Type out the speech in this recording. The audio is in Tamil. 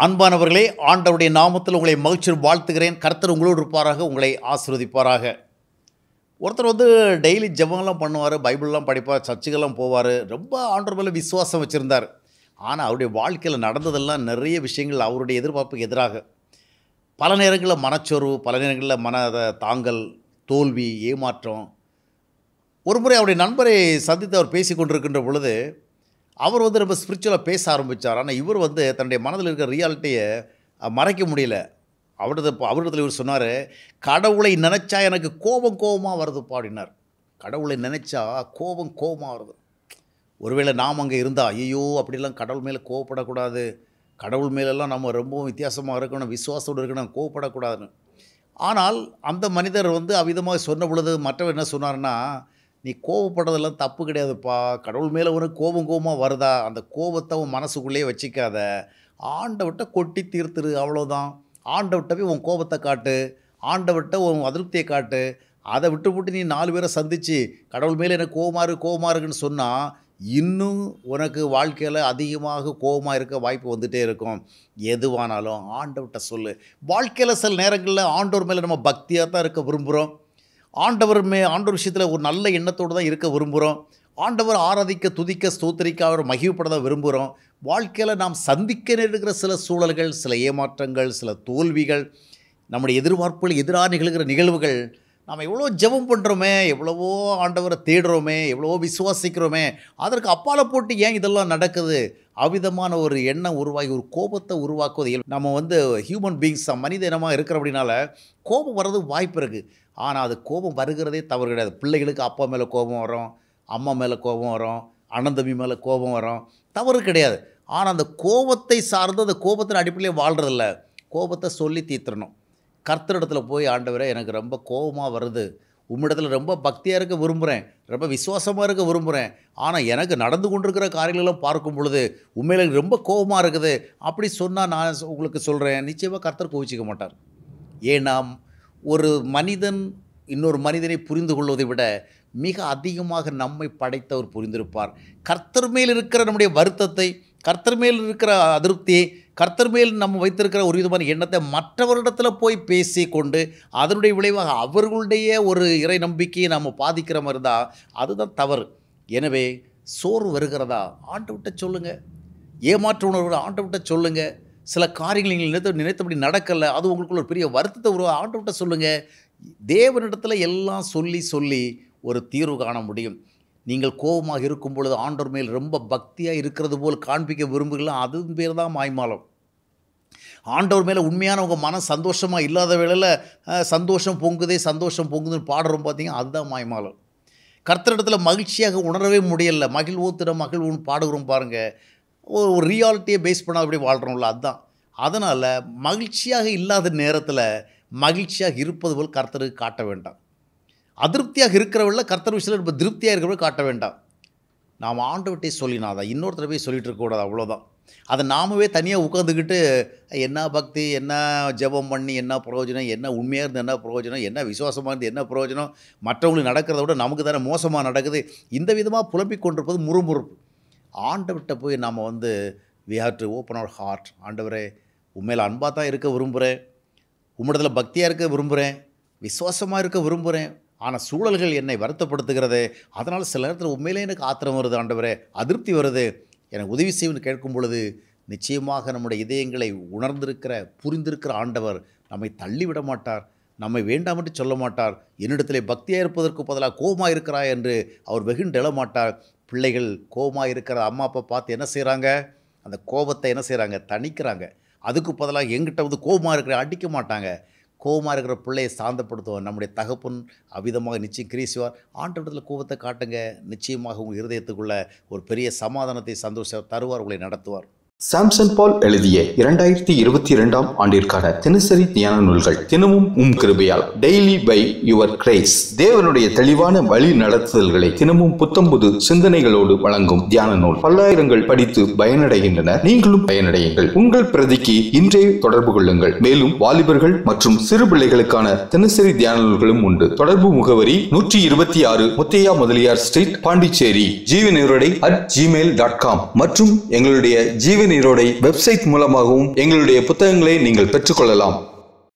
அன்பானவர்களே ஆண்டவருடைய நாமத்தில் உங்களை மகிழ்ச்சியில் வாழ்த்துகிறேன் கர்த்தர் உங்களோடு இருப்பாராக உங்களை ஆசீர்வதிப்பாராக ஒருத்தர் வந்து டெய்லி ஜெபம்லாம் பண்ணுவார் பைபிள்லாம் படிப்பார் சர்ச்சுக்கெல்லாம் போவார் ரொம்ப ஆண்டவர் மேலே விசுவாசம் வச்சுருந்தார் ஆனால் அவருடைய வாழ்க்கையில் நடந்ததெல்லாம் நிறைய விஷயங்கள் அவருடைய எதிர்பார்ப்புக்கு எதிராக பல நேரங்களில் மனச்சோர்வு பல நேரங்களில் மன தாங்கல் தோல்வி ஏமாற்றம் ஒரு முறை அவருடைய நண்பரை சந்தித்து அவர் பேசி கொண்டிருக்கின்ற பொழுது அவர் வந்து ரொம்ப ஸ்பிரிச்சுவலாக பேச ஆரம்பித்தார் ஆனால் இவர் வந்து தன்னுடைய மனதில் இருக்கிற ரியாலிட்டியை மறைக்க முடியல அவரது அவரிடத்தில் இவர் சொன்னார் கடவுளை நினச்சா எனக்கு கோபம் கோபமாக வருதுப்பா அப்படின்னார் கடவுளை நினச்சா கோபம் கோபமாக வருது ஒருவேளை நாம் அங்கே இருந்தால் ஐயோ அப்படிலாம் கடவுள் மேலே கோவப்படக்கூடாது கடவுள் மேலெல்லாம் நம்ம ரொம்பவும் வித்தியாசமாக இருக்கணும் விசுவாசத்தோடு இருக்கணும் கோவப்படக்கூடாதுன்னு ஆனால் அந்த மனிதர் வந்து அவ்விதமாக சொன்ன பொழுது மற்றவர் என்ன சொன்னார்னா நீ கோவப்படுறதெல்லாம் தப்பு கிடையாதுப்பா கடவுள் மேலே உனக்கு கோபம் கோபமாக வருதா அந்த கோபத்தை உன் மனசுக்குள்ளேயே வச்சிக்காத ஆண்டவட்ட கொட்டி தீர்த்துரு அவ்வளோதான் ஆண்டவட்ட போய் உன் கோபத்தை காட்டு ஆண்டவட்ட உன் அதிருப்தியை காட்டு அதை விட்டு விட்டு நீ நாலு பேரை சந்தித்து கடவுள் மேலே எனக்கு கோவமாக இருக்கு கோவமாக இருக்குன்னு சொன்னால் இன்னும் உனக்கு வாழ்க்கையில் அதிகமாக கோபமாக இருக்க வாய்ப்பு வந்துகிட்டே இருக்கும் எதுவானாலும் ஆண்டவர்கிட்ட சொல்லு வாழ்க்கையில் சில நேரங்களில் ஆண்டவர் மேலே நம்ம பக்தியாக தான் இருக்க விரும்புகிறோம் ஆண்டவர் மே ஆண்டவர் விஷயத்தில் ஒரு நல்ல எண்ணத்தோடு தான் இருக்க விரும்புகிறோம் ஆண்டவர் ஆராதிக்க துதிக்க ஸ்தோத்திரிக்க அவர் மகிழ்ப்பட தான் விரும்புகிறோம் வாழ்க்கையில் நாம் சந்திக்க நேருகிற சில சூழல்கள் சில ஏமாற்றங்கள் சில தோல்விகள் நம்முடைய எதிர்பார்ப்புகள் எதிராக நிகழ்கிற நிகழ்வுகள் நாம் எவ்வளோ ஜெபம் பண்ணுறோமே எவ்வளவோ ஆண்டவரை தேடுறோமே எவ்வளவோ விசுவாசிக்கிறோமே அதற்கு அப்பால போட்டு ஏன் இதெல்லாம் நடக்குது அவ்விதமான ஒரு எண்ணம் உருவாகி ஒரு கோபத்தை உருவாக்குவது இயல்பு. நம்ம வந்து ஹியூமன் பீங்ஸ் மனித இனமாக இருக்கிற அப்படின்னால கோபம் வர்றது வாய்ப்பு இருக்குது ஆனால் அது கோபம் வருகிறதே தவறு கிடையாது பிள்ளைகளுக்கு அப்பா மேலே கோபம் வரும் அம்மா மேலே கோபம் வரும் அண்ணன் தம்பி மேலே கோபம் வரும் தவறு கிடையாது ஆனால் அந்த கோபத்தை சார்ந்து அந்த கோபத்தின் அடிப்படையில் வாழ்கிறதில்ல கோபத்தை சொல்லி தீர்த்துறணும் கர்த்தரிடத்தில் போய் ஆண்டவரே எனக்கு ரொம்ப கோபமாக வருது உம்மிடத்தில் ரொம்ப பக்தியாக இருக்க விரும்புகிறேன் ரொம்ப விசுவாசமாக இருக்க விரும்புகிறேன் ஆனால் எனக்கு நடந்து கொண்டிருக்கிற காரியங்களெல்லாம் பார்க்கும் பொழுது உண்மையில் எனக்கு ரொம்ப கோபமாக இருக்குது அப்படி சொன்னால் நான் உங்களுக்கு சொல்கிறேன் நிச்சயமாக கர்த்தர் கோவிச்சிக்க மாட்டார் ஏன்னா ஒரு மனிதன் இன்னொரு மனிதனை புரிந்து கொள்வதை விட மிக அதிகமாக நம்மை படைத்தவர் புரிந்திருப்பார் கர்த்தர் மேல் இருக்கிற நம்முடைய வருத்தத்தை கர்த்தர் மேல் இருக்கிற அதிருப்தியை கர்த்தர் மேல் நம்ம வைத்திருக்கிற ஒரு விதமான எண்ணத்தை மற்றவரிடத்தில் போய் பேசி கொண்டு அதனுடைய விளைவாக அவர்களுடைய ஒரு இறை நம்பிக்கையை நம்ம பாதிக்கிற மாதிரி இருந்தால் அதுதான் தவறு எனவே சோர்வு வருகிறதா ஆண்டு விட்ட சொல்லுங்கள் ஏமாற்ற உணர்வு ஆண்டு விட்ட சொல்லுங்கள் சில காரியங்கள் நீங்கள் நினைத்த நினைத்தபடி நடக்கலை அது உங்களுக்குள்ள ஒரு பெரிய வருத்தத்தை உருவா ஆண்டு விட்ட சொல்லுங்கள் தேவனிடத்தில் எல்லாம் சொல்லி சொல்லி ஒரு தீர்வு காண முடியும் நீங்கள் கோபமாக இருக்கும் பொழுது ஆண்டவர் மேல் ரொம்ப பக்தியாக இருக்கிறது போல் காண்பிக்க விரும்புகிறீங்களா அது பேர் தான் மாய்மாலம் ஆண்டவர் மேலே உண்மையான உங்கள் மனம் சந்தோஷமாக இல்லாத வேளையில் அஹ், சந்தோஷம் பொங்குதே சந்தோஷம் பொங்குதுன்னு பாடுறோம் பார்த்தீங்க அதுதான் மாய்மாலம் கர்த்தரிடத்தில் மகிழ்ச்சியாக உணரவே முடியல மகிழ்வோத்திட மகிழ்வுன்னு பாடுகிறோம் பாருங்கள் ஒரு ஒரு ரியாலிட்டியை பேஸ் பண்ண அப்படி வாழ்கிறோம்ல அதுதான் அதனால் மகிழ்ச்சியாக இல்லாத நேரத்தில் மகிழ்ச்சியாக இருப்பது போல் கர்த்தருக்கு காட்ட வேண்டாம் அதிருப்தியாக இருக்கிறவங்கள கர்த்தர் விஷயத்தில் ரொம்ப திருப்தியாக இருக்கிறவங்க காட்ட வேண்டாம் நாம் ஆண்டவர்கிட்டே சொல்லினாதான் இன்னொருத்தர போய் சொல்லிட்டு இருக்கக்கூடாது அவ்வளோதான் அதை நாமவே தனியாக உட்காந்துக்கிட்டு என்ன பக்தி என்ன ஜெபம் பண்ணி என்ன பிரயோஜனம் என்ன உண்மையாக இருந்து என்ன பிரயோஜனம் என்ன விசுவாசமாக இருந்து என்ன பிரயோஜனம் மற்றவங்களுக்கு நடக்கிறத விட நமக்கு தானே மோசமாக நடக்குது இந்த விதமாக புலம்பிக் கொண்டிருப்பது முறுமுறுப்பு ஆண்டவர்கிட்ட போய் நாம் வந்து வி ஹாவ் டு ஓப்பன் அவர் ஹார்ட் ஆண்டவரே உண்மையில் அன்பாக தான் இருக்க விரும்புகிறேன் உம்மிடத்தில் பக்தியாக இருக்க விரும்புகிறேன் விசுவாசமாக இருக்க விரும்புகிறேன் ஆனால் சூழல்கள் என்னை வருத்தப்படுத்துகிறது அதனால் சில நேரத்தில் உண்மையிலே எனக்கு ஆத்திரம் வருது ஆண்டவரே அதிருப்தி வருது எனக்கு உதவி செய்யும்னு கேட்கும் பொழுது நிச்சயமாக நம்முடைய இதயங்களை உணர்ந்திருக்கிற புரிந்திருக்கிற ஆண்டவர் நம்மை தள்ளிவிட மாட்டார் நம்மை வேண்டாம் என்று சொல்ல மாட்டார் என்னிடத்திலே பக்தியாக இருப்பதற்கு பதிலாக கோபமாக இருக்கிறாய் என்று அவர் வெகுண்டு எழ மாட்டார் பிள்ளைகள் கோபமாக இருக்கிற அம்மா அப்பா பார்த்து என்ன செய்கிறாங்க அந்த கோபத்தை என்ன செய்கிறாங்க தணிக்கிறாங்க அதுக்கு பதிலாக எங்கிட்ட வந்து கோபமாக இருக்கிற அடிக்க மாட்டாங்க கோபமாக இருக்கிற பிள்ளையை சாந்தப்படுத்துவோம் நம்முடைய தகப்பன் அவ்விதமாக நிச்சயம் கிரீசுவார் ஆண்டவரத்தில் கோபத்தை காட்டுங்க நிச்சயமாக உங்கள் இருதயத்துக்குள்ள ஒரு பெரிய சமாதானத்தை சந்தோஷம் தருவார் உங்களை நடத்துவார் சாம்சன் பால் எழுதிய இரண்டாயிரத்தி இருபத்தி இரண்டாம் ஆண்டிற்கான தினசரி தியான நூல்கள் தினமும் உம் கிருபையால் டெய்லி பை யுவர் கிரேஸ் தேவனுடைய தெளிவான வழி நடத்துதல்களை தினமும் புத்தம்புது சிந்தனைகளோடு வழங்கும் தியான நூல் பல்லாயிரங்கள் படித்து பயனடைகின்றன நீங்களும் பயனடையுங்கள் உங்கள் பிரதிக்கு இன்றே தொடர்பு கொள்ளுங்கள் மேலும் வாலிபர்கள் மற்றும் சிறு பிள்ளைகளுக்கான தினசரி தியான நூல்களும் உண்டு தொடர்பு முகவரி நூற்றி இருபத்தி ஆறு முத்தையா முதலியார் ஸ்ட்ரீட் பாண்டிச்சேரி ஜீவ நிறுவடை அட் ஜிமெயில் டாட் காம் மற்றும் எங்களுடைய ஜீவ நீரோடை வெப்சைட் மூலமாகவும் எங்களுடைய புத்தகங்களை நீங்கள் பெற்றுக்கொள்ளலாம்